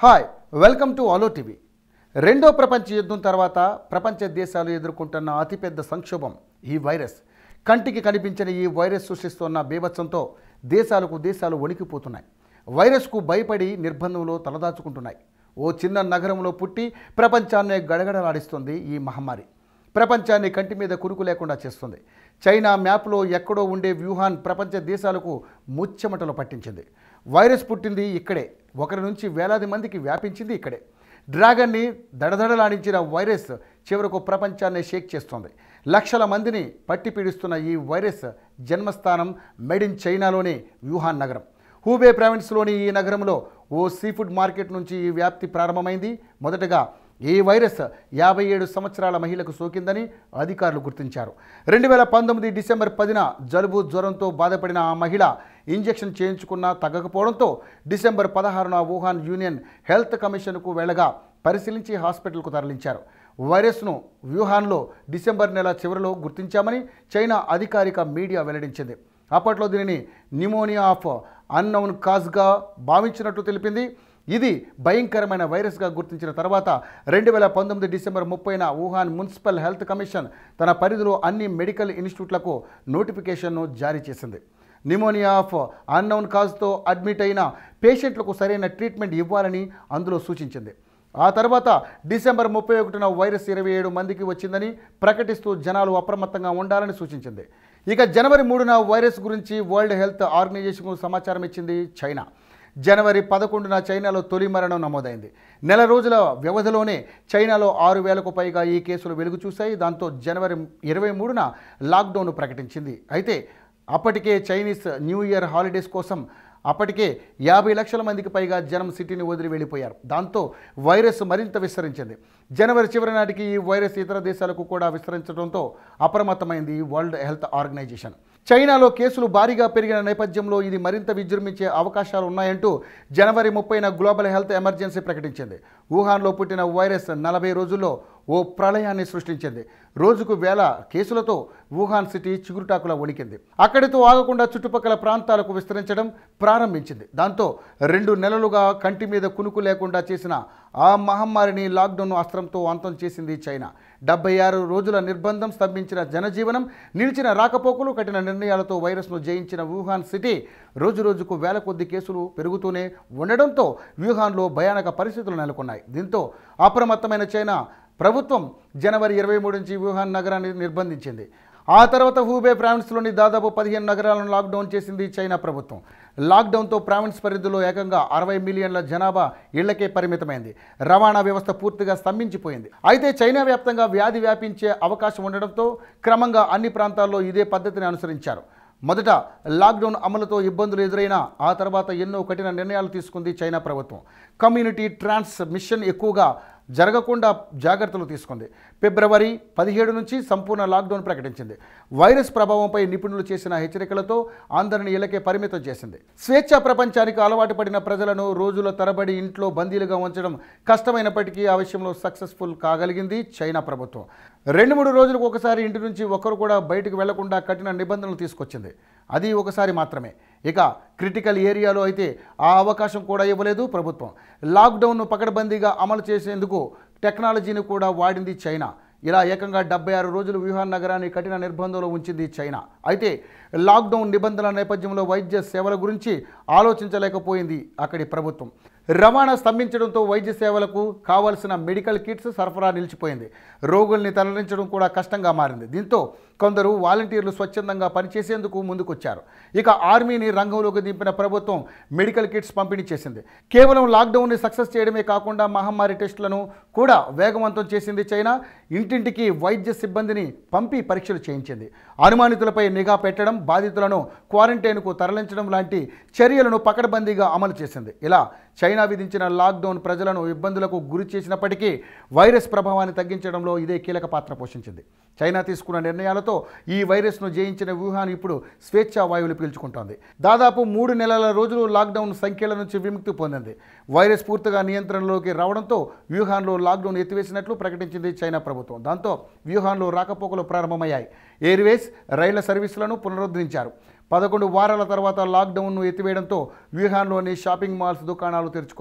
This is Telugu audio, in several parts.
హాయ్ వెల్కమ్ టు ఆలో టీవీ రెండో ప్రపంచ యుద్ధం తర్వాత ప్రపంచ దేశాలు ఎదుర్కొంటున్న అతిపెద్ద సంక్షోభం ఈ వైరస్ కంటికి కనిపించని ఈ వైరస్ సృష్టిస్తున్న బీభత్సంతో దేశాలకు దేశాలు వణికిపోతున్నాయి వైరస్కు భయపడి నిర్బంధంలో తలదాచుకుంటున్నాయి ఓ చిన్న నగరంలో పుట్టి ప్రపంచాన్నే గడగడలాడిస్తుంది ఈ మహమ్మారి ప్రపంచాన్ని కంటి మీద కురుకు లేకుండా చేస్తుంది చైనా మ్యాప్లో ఎక్కడో ఉండే వ్యూహాన్ ప్రపంచ దేశాలకు ముచ్చెమటలు పట్టించింది వైరస్ పుట్టింది ఇక్కడే ఒకరి నుంచి వేలాది మందికి వ్యాపించింది ఇక్కడే డ్రాగన్ని దడదడలాడించిన వైరస్ చివరకు ప్రపంచాన్ని షేక్ చేస్తోంది లక్షల మందిని పట్టి పీడిస్తున్న ఈ వైరస్ జన్మస్థానం మేడ్ ఇన్ చైనాలోని వ్యూహాన్ నగరం హూబే ప్రావిన్స్లోని ఈ నగరంలో ఓ సీఫుడ్ మార్కెట్ నుంచి ఈ వ్యాప్తి ప్రారంభమైంది మొదటగా ఈ వైరస్ యాభై ఏడు సంవత్సరాల మహిళకు సోకిందని అధికారులు గుర్తించారు రెండు వేల పంతొమ్మిది డిసెంబర్ పదిన జలుబు జ్వరంతో బాధపడిన ఆ మహిళ ఇంజెక్షన్ చేయించుకున్నా తగ్గకపోవడంతో డిసెంబర్ పదహారున వుహాన్ యూనియన్ హెల్త్ కమిషన్కు వెళ్ళగా పరిశీలించి హాస్పిటల్కు తరలించారు వైరస్ను వ్యూహాన్లో డిసెంబర్ నెల చివరిలో గుర్తించామని చైనా అధికారిక మీడియా వెల్లడించింది అప్పట్లో దీనిని న్యూమోనియా ఆఫ్ అన్నౌన్ కాజ్గా భావించినట్టు తెలిపింది ఇది భయంకరమైన వైరస్గా గుర్తించిన తర్వాత రెండు వేల పంతొమ్మిది డిసెంబర్ ముప్పైన వుహాన్ మున్సిపల్ హెల్త్ కమిషన్ తన పరిధిలో అన్ని మెడికల్ ఇన్స్టిట్యూట్లకు నోటిఫికేషన్ను జారీ చేసింది నిమోనియా ఆఫ్ అన్నౌన్ కాజ్తో అడ్మిట్ అయిన పేషెంట్లకు సరైన ట్రీట్మెంట్ ఇవ్వాలని అందులో సూచించింది ఆ తర్వాత డిసెంబర్ ముప్పై ఒకటిన వైరస్ ఇరవై ఏడు మందికి వచ్చిందని ప్రకటిస్తూ జనాలు అప్రమత్తంగా ఉండాలని సూచించింది ఇక జనవరి మూడున వైరస్ గురించి వరల్డ్ హెల్త్ ఆర్గనైజేషన్కు సమాచారం ఇచ్చింది చైనా జనవరి పదకొండున చైనాలో తొలి మరణం నమోదైంది నెల రోజుల వ్యవధిలోనే చైనాలో ఆరు వేలకు పైగా ఈ కేసులు వెలుగు చూశాయి దాంతో జనవరి ఇరవై మూడున లాక్డౌన్ ప్రకటించింది అయితే అప్పటికే చైనీస్ న్యూ ఇయర్ హాలిడేస్ కోసం అప్పటికే యాభై లక్షల మందికి పైగా జనం సిటీని వదిలి వెళ్ళిపోయారు దాంతో వైరస్ మరింత విస్తరించింది జనవరి చివరి నాటికి ఈ వైరస్ ఇతర దేశాలకు కూడా విస్తరించడంతో అప్రమత్తమైంది వరల్డ్ హెల్త్ ఆర్గనైజేషన్ చైనాలో కేసులు భారీగా పెరిగిన నేపథ్యంలో ఇది మరింత విజృంభించే అవకాశాలు ఉన్నాయంటూ జనవరి ముప్పైన గ్లోబల్ హెల్త్ ఎమర్జెన్సీ ప్రకటించింది వుహాన్లో పుట్టిన వైరస్ నలభై రోజుల్లో ఓ ప్రళయాన్ని సృష్టించింది రోజుకు వేల కేసులతో వుహాన్ సిటీ చిగురుటాకులా వణికింది అక్కడితో ఆగకుండా చుట్టుపక్కల ప్రాంతాలకు విస్తరించడం ప్రారంభించింది దాంతో రెండు నెలలుగా కంటి మీద కునుకు లేకుండా చేసిన ఆ మహమ్మారిని లాక్డౌన్ అస్త్రంతో అంతం చేసింది చైనా డెబ్బై ఆరు రోజుల నిర్బంధం స్తంభించిన జనజీవనం నిలిచిన రాకపోకలు కఠిన నిర్ణయాలతో వైరస్ను జయించిన వుహాన్ సిటీ రోజు రోజుకు వేల కొద్ది కేసులు పెరుగుతూనే ఉండడంతో వ్యూహాన్లో భయానక పరిస్థితులు నెలకొన్నాయి దీంతో అప్రమత్తమైన చైనా ప్రభుత్వం జనవరి ఇరవై మూడు నుంచి వుహాన్ నగరాన్ని నిర్బంధించింది ఆ తర్వాత హూబే ప్రావిన్స్లోని దాదాపు పదిహేను నగరాలను లాక్డౌన్ చేసింది చైనా ప్రభుత్వం లాక్డౌన్తో ప్రావిన్స్ పరిధిలో ఏకంగా అరవై మిలియన్ల జనాభా ఇళ్లకే పరిమితమైంది రవాణా వ్యవస్థ పూర్తిగా స్తంభించిపోయింది అయితే చైనా వ్యాప్తంగా వ్యాధి వ్యాపించే అవకాశం ఉండడంతో క్రమంగా అన్ని ప్రాంతాల్లో ఇదే పద్ధతిని అనుసరించారు మొదట లాక్డౌన్ అమలుతో ఇబ్బందులు ఎదురైనా ఆ తర్వాత ఎన్నో కఠిన నిర్ణయాలు తీసుకుంది చైనా ప్రభుత్వం కమ్యూనిటీ ట్రాన్స్ మిషన్ ఎక్కువగా జరగకుండా జాగ్రత్తలు తీసుకుంది ఫిబ్రవరి పదిహేడు నుంచి సంపూర్ణ లాక్డౌన్ ప్రకటించింది వైరస్ ప్రభావంపై నిపుణులు చేసిన హెచ్చరికలతో అందరిని ఇళ్లకే పరిమితం చేసింది స్వేచ్ఛ ప్రపంచానికి అలవాటు పడిన ప్రజలను రోజుల తరబడి ఇంట్లో బందీలుగా ఉంచడం కష్టమైనప్పటికీ ఆ విషయంలో సక్సెస్ఫుల్ కాగలిగింది చైనా ప్రభుత్వం రెండు మూడు రోజులకు ఒకసారి ఇంటి నుంచి ఒకరు కూడా బయటకు వెళ్లకుండా కఠిన నిబంధనలు తీసుకొచ్చింది అది ఒకసారి మాత్రమే ఇక క్రిటికల్ ఏరియాలో అయితే ఆ అవకాశం కూడా ఇవ్వలేదు ప్రభుత్వం లాక్డౌన్ను పకడ్బందీగా అమలు చేసేందుకు టెక్నాలజీని కూడా వాడింది చైనా ఇలా ఏకంగా డెబ్బై ఆరు రోజులు వ్యూహాన్ నగరాన్ని కఠిన నిర్బంధంలో ఉంచింది చైనా అయితే లాక్డౌన్ నిబంధనల నేపథ్యంలో వైద్య సేవల గురించి ఆలోచించలేకపోయింది అక్కడి ప్రభుత్వం రవాణా స్తంభించడంతో వైద్య సేవలకు కావాల్సిన మెడికల్ కిట్స్ సరఫరా నిలిచిపోయింది రోగుల్ని తరలించడం కూడా కష్టంగా మారింది దీంతో కొందరు వాలంటీర్లు స్వచ్ఛందంగా పనిచేసేందుకు ముందుకొచ్చారు ఇక ఆర్మీని రంగంలోకి దింపిన ప్రభుత్వం మెడికల్ కిట్స్ పంపిణీ చేసింది కేవలం లాక్డౌన్ని సక్సెస్ చేయడమే కాకుండా మహమ్మారి టెస్టులను కూడా వేగవంతం చేసింది చైనా ఇంటింటికి వైద్య సిబ్బందిని పంపి పరీక్షలు చేయించింది అనుమానితులపై నిఘా పెట్టడం బాధితులను క్వారంటైన్కు తరలించడం లాంటి చర్యలను పకడ్బందీగా అమలు చేసింది ఇలా చైనా విధించిన లాక్డౌన్ ప్రజలను ఇబ్బందులకు గురి చేసినప్పటికీ వైరస్ ప్రభావాన్ని తగ్గించడంలో ఇదే కీలక పాత్ర పోషించింది చైనా తీసుకున్న నిర్ణయాలతో ఈ వైరస్ను జయించిన వ్యూహాన్ ఇప్పుడు స్వేచ్ఛా వాయువులు పీల్చుకుంటోంది దాదాపు మూడు నెలల రోజులు లాక్డౌన్ సంఖ్యల నుంచి విముక్తి పొందింది వైరస్ పూర్తిగా నియంత్రణలోకి రావడంతో వ్యూహాన్లో లాక్డౌన్ ఎత్తివేసినట్లు ప్రకటించింది చైనా ప్రభుత్వం దాంతో వ్యూహాన్లో రాకపోకలు ప్రారంభమయ్యాయి ఎయిర్వేస్ రైళ్ల సర్వీసులను పునరుద్ధరించారు పదకొండు వారాల తర్వాత లాక్డౌన్ను ఎత్తివేయడంతో వ్యూహాన్లోని షాపింగ్ మాల్స్ దుకాణాలు తెరుచుకున్నాయి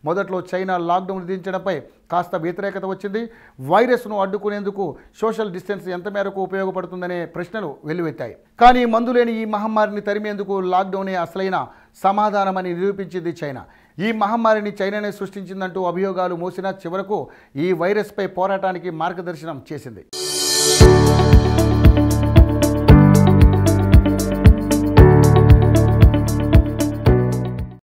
మొదట్లో చైనా లాక్డౌన్ విధించడంపై కాస్త వ్యతిరేకత వచ్చింది వైరస్ను అడ్డుకునేందుకు సోషల్ డిస్టెన్స్ ఎంత మేరకు ఉపయోగపడుతుందనే ప్రశ్నలు వెల్లువెత్తాయి కానీ మందు లేని ఈ మహమ్మారిని తరిమేందుకు లాక్డౌనే అసలైన సమాధానమని నిరూపించింది చైనా ఈ మహమ్మారిని చైనానే సృష్టించిందంటూ అభియోగాలు మోసిన చివరకు ఈ వైరస్పై పోరాటానికి మార్గదర్శనం చేసింది